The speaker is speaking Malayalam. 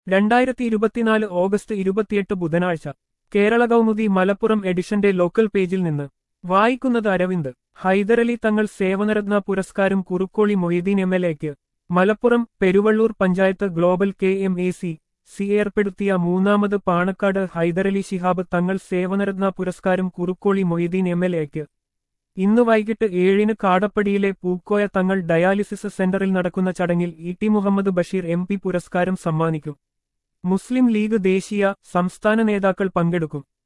രണ്ടായിരത്തി ഇരുപത്തിനാല് ഓഗസ്റ്റ് ഇരുപത്തിയെട്ട് ബുധനാഴ്ച കേരള കൗമുദി മലപ്പുറം എഡിഷന്റെ ലോക്കൽ പേജിൽ നിന്ന് വായിക്കുന്നത് അരവിന്ദ് ഹൈദരലി തങ്ങൾ സേവനരത്ന പുരസ്കാരം കുറുക്കോളി മൊയ്തീൻ എം എൽ എക്ക് Malappuram Peruvallur panchayat global K M A C C ഏർപ്പെടുത്തിയ മൂന്നാമത് പാണക്കാട് ഹൈദരലി ശിഹാബ് തങ്ങൾ സേവനരത്ന പുരസ്കാരം കുറുക്കോളി മൊയ്തീൻ എം എൽ എക്ക് ഇന്ന് വൈകിട്ട് ഏഴിന് കാടപ്പടിയിലെ പൂക്കോയ തങ്ങൾ ഡയാലിസിസ് സെന്ററിൽ നടക്കുന്ന ചടങ്ങിൽ E T Muhammad Basheer M P പുരസ്കാരം സമ്മാനിക്കും മുസ്ലിം ലീഗ് ദേശീയ സംസ്ഥാന നേതാക്കൾ പങ്കെടുക്കും